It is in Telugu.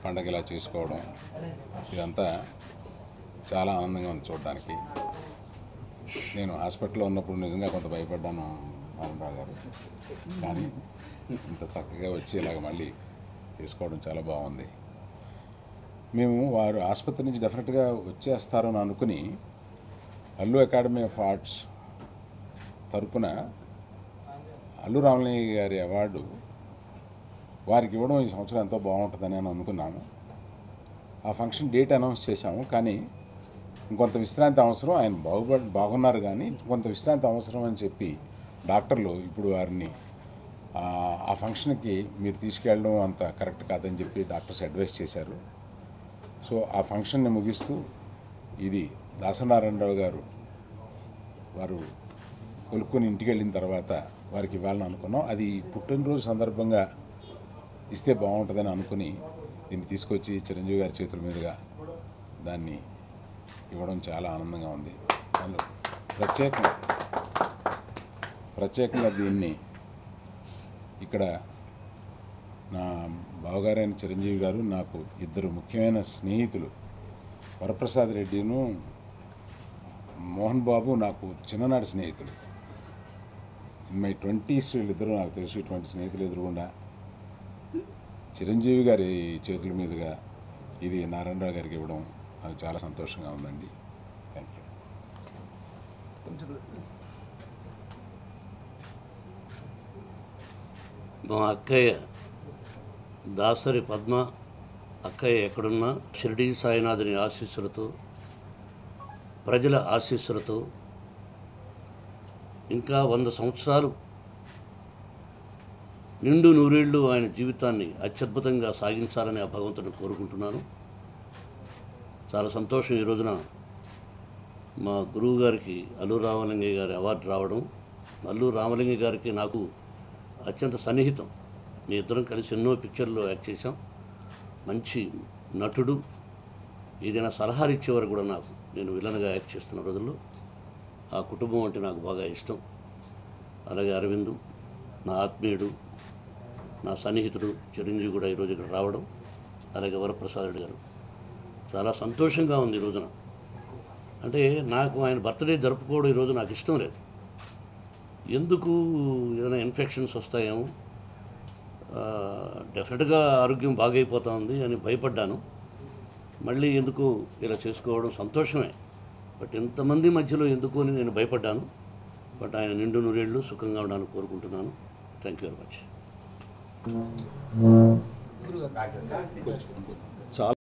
పండగ ఇలా చేసుకోవడం ఇదంతా చాలా ఆనందంగా ఉంది చూడడానికి నేను హాస్పిటల్లో ఉన్నప్పుడు నిజంగా కొంత భయపడ్డాను నారాయణరావు గారు కానీ ఇంత చక్కగా వచ్చి ఇలాగ మళ్ళీ చేసుకోవడం చాలా బాగుంది మేము వారు ఆసుపత్రి నుంచి డెఫినెట్గా వచ్చేస్తారని అనుకుని అల్లు అకాడమీ ఆఫ్ ఆర్ట్స్ తరపున అల్లు రామలింగ గారి అవార్డు వారికి ఇవ్వడం ఈ సంవత్సరం ఎంతో బాగుంటుందని అని అనుకున్నాము ఆ ఫంక్షన్ డేట్ అనౌన్స్ చేశాము కానీ ఇంకొంత విశ్రాంతి అవసరం ఆయన బాగుపడి బాగున్నారు కానీ కొంత విశ్రాంతి అవసరం అని చెప్పి డాక్టర్లు ఇప్పుడు వారిని ఆ, ఆ ఫంక్షన్కి మీరు తీసుకెళ్ళడం అంత కరెక్ట్ కాదని చెప్పి డాక్టర్స్ అడ్వైస్ చేశారు సో ఆ ఫంక్షన్ని ముగిస్తూ ఇది దాసనారాయణరావు గారు వారు కొనుక్కొని ఇంటికి వెళ్ళిన తర్వాత వారికి ఇవ్వాలని అనుకున్నాం అది పుట్టినరోజు సందర్భంగా ఇస్తే బాగుంటుందని అనుకుని దీన్ని తీసుకొచ్చి చిరంజీవి గారి చేతుల మీదుగా దాన్ని ఇవ్వడం చాలా ఆనందంగా ఉంది అందులో ప్రత్యేకంగా ప్రత్యేకంగా దీన్ని ఇక్కడ నా బావగారైన చిరంజీవి గారు నాకు ఇద్దరు ముఖ్యమైన స్నేహితులు వరప్రసాద్ రెడ్డిను మోహన్ బాబు నాకు చిన్ననాటి స్నేహితులు ఇన్ మై ట్వంటీస్ వీళ్ళిద్దరూ నాకు తెలుసు ఇటువంటి స్నేహితులు ఎదురుగుండా చిరంజీవి గారి చేతుల మీదుగా ఇది నారాయణరావు గారికి ఇవ్వడం నాకు చాలా సంతోషంగా ఉందండి థ్యాంక్ యూ మా అక్కయ్య దాసరి పద్మ అక్కయ్య ఎక్కడున్నా షిరిడి సాయినాథుని ఆశీస్సులతో ప్రజల ఆశీస్సులతో ఇంకా వంద సంవత్సరాలు నిండు నూరేళ్లు ఆయన జీవితాన్ని అత్యద్భుతంగా సాగించాలని ఆ భగవంతుని కోరుకుంటున్నాను చాలా సంతోషం ఈ రోజున మా గురువు గారికి అల్లు రామలింగయ్య గారి అవార్డు రావడం అల్లు రామలింగ గారికి నాకు అత్యంత సన్నిహితం మీ ఇద్దరం కలిసి ఎన్నో పిక్చర్లో యాక్ట్ చేశాం మంచి నటుడు ఏదైనా సలహాలు ఇచ్చేవారు కూడా నాకు నేను విలన్గా యాక్ట్ చేస్తున్న రోజుల్లో ఆ కుటుంబం అంటే నాకు బాగా ఇష్టం అలాగే అరవింద్ నా ఆత్మీయుడు నా సన్నిహితుడు చిరంజీవి కూడా ఈరోజు ఇక్కడ రావడం అలాగే వరప్రసాద్ రెడ్డి గారు చాలా సంతోషంగా ఉంది ఈ రోజున అంటే నాకు ఆయన బర్త్డే జరుపుకోవడం ఈరోజు నాకు ఇష్టం లేదు ఎందుకు ఏదైనా ఇన్ఫెక్షన్స్ వస్తాయేమో ఆ, డెఫినెట్గా ఆరోగ్యం బాగైపోతా ఉంది అని భయపడ్డాను మళ్ళీ ఎందుకు ఇలా చేసుకోవడం సంతోషమే బట్ ఇంతమంది మధ్యలో ఎందుకు అని నేను భయపడ్డాను బట్ ఆయన నిండు నూరేళ్ళు సుఖంగా ఉండాలని కోరుకుంటున్నాను థ్యాంక్ యూ వెరీ మచ్ చాలా